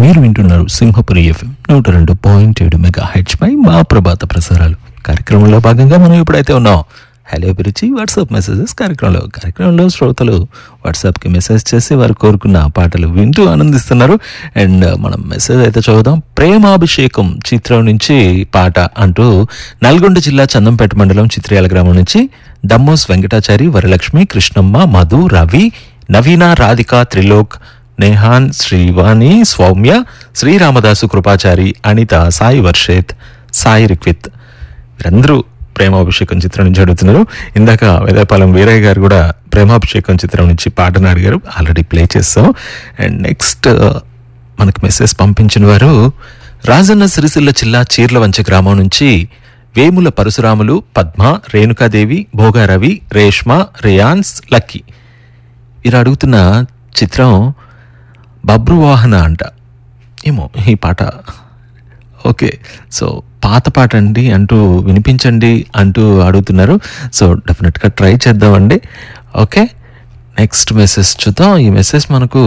మీరు వింటున్నారు సింహపురి ఎఫ్ఎం నూట రెండు పాయింట్ ఏడు మెగా హెచ్ పై మా ప్రభాత ప్రసారాలు కార్యక్రమంలో భాగంగా మనం ఇప్పుడైతే ఉన్నాం హలో పిలిచి వాట్సాప్ మెసేజెస్ కార్యక్రమంలో కార్యక్రమంలో శ్రోతలు వాట్సాప్కి మెసేజ్ చేసి వారు కోరుకున్న పాటలు వింటూ ఆనందిస్తున్నారు అండ్ మనం మెసేజ్ అయితే చదువుదాం ప్రేమాభిషేకం చిత్రం నుంచి పాట అంటూ నల్గొండ జిల్లా చందంపేట మండలం చిత్రియాల గ్రామం నుంచి దమ్మోస్ వెంకటాచారి వరలక్ష్మి కృష్ణమ్మ మధు రవి నవీన రాధిక త్రిలోక్ నేహాన్ శ్రీవాణి సౌమ్య శ్రీరామదాసు కృపాచారి అనిత సాయి వర్షేత్ సాయి రిక్విత్ వీరందరూ ప్రేమాభిషేకం చిత్రం నుంచి అడుగుతున్నారు ఇందాక వేదాపాలెం వీరయ్య గారు కూడా ప్రేమాభిషేకం చిత్రం నుంచి పాటను అడిగారు ఆల్రెడీ ప్లే చేస్తాం అండ్ నెక్స్ట్ మనకు మెసేజ్ పంపించిన వారు రాజన్న సిరిసిల్ల జిల్లా చీర్లవంచ గ్రామం నుంచి వేముల పరశురాములు పద్మ రేణుకాదేవి భోగారవి రేష్మ రేయాన్స్ లక్కీ వీరు అడుగుతున్న చిత్రం బబ్రువాహన అంట ఏమో ఈ పాట ఓకే సో పాత పాట అండి అంటూ వినిపించండి అంటూ అడుగుతున్నారు సో డెఫినెట్గా ట్రై చేద్దామండి ఓకే నెక్స్ట్ మెసేజ్ చూద్దాం ఈ మెసేజ్ మనకు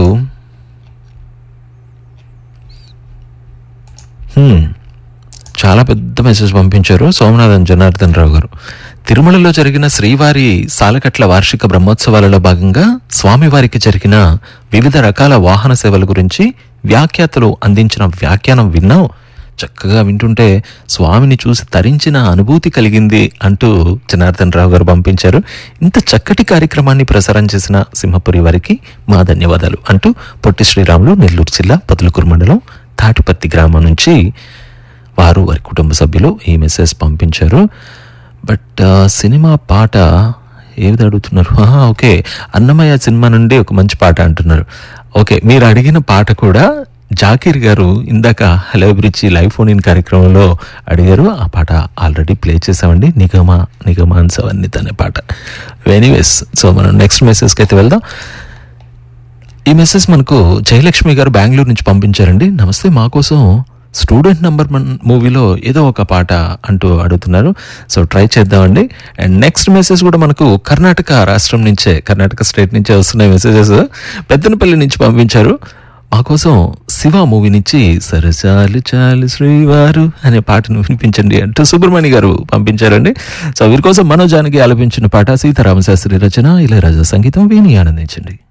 హ్మ్. చాలా పెద్ద మెసేజ్ పంపించారు సోమనాథన్ జనార్దన్ రావు గారు తిరుమలలో జరిగిన శ్రీవారి సాలకట్ల వార్షిక బ్రహ్మోత్సవాలలో భాగంగా స్వామివారికి జరిగిన వివిధ రకాల వాహన సేవల గురించి వ్యాఖ్యాతలు అందించిన వ్యాఖ్యానం విన్నాం చక్కగా వింటుంటే స్వామిని చూసి తరించిన అనుభూతి కలిగింది అంటూ జనార్దన్ రావు గారు పంపించారు ఇంత చక్కటి కార్యక్రమాన్ని ప్రసారం చేసిన సింహపురి వారికి మా ధన్యవాదాలు అంటూ పొట్టి శ్రీరాములు నెల్లూరు జిల్లా పతులకూరు మండలం తాటిపత్తి గ్రామం నుంచి వారు వారి కుటుంబ సభ్యులు ఈ మెసేజ్ పంపించారు బట్ ఆ, సినిమా పాట ఏది అడుగుతున్నారు ఆహా, ఓకే అన్నమయ్య సినిమా నుండి ఒక మంచి పాట అంటున్నారు ఓకే మీరు అడిగిన పాట కూడా జాకీర్ గారు ఇందాక hello bridge live phone in కార్యక్రమంలో అడిగారు ఆ పాట ఆల్రెడీ ప్లే చేసామండి నిగమ నిగమాన్ సవన్నిత్ అనే పాట ఎనీవేస్ సో మనం నెక్స్ట్ మెసేజ్కి అయితే వెళ్దాం ఈ మెసేజ్ మనకు జయలక్ష్మి గారు బెంగళూరు నుంచి పంపించారండి నమస్తే మా కోసం స్టూడెంట్ నంబర్ వన్ మూవీలో ఏదో ఒక పాట అంటూ అడుగుతున్నారు సో ట్రై చేద్దామండి అండ్ నెక్స్ట్ మెసేజ్ కూడా మనకు కర్ణాటక రాష్ట్రం నుంచే కర్ణాటక స్టేట్ నుంచే వస్తున్నాయి మెసేజెస్ పెద్దనపల్లి నుంచి పంపించారు మా కోసం శివ మూవీ నుంచి సరసాలు చాలు శ్రీవారు అనే పాటను వినిపించండి అంటూ సుబ్రహ్మణ్య గారు పంపించారండి సో వీరి కోసం మనోజానికి ఆలపించిన పాట సీతారామశాస్త్రి రచన ఇళయరాజా సంగీతం విని ఆనందించండి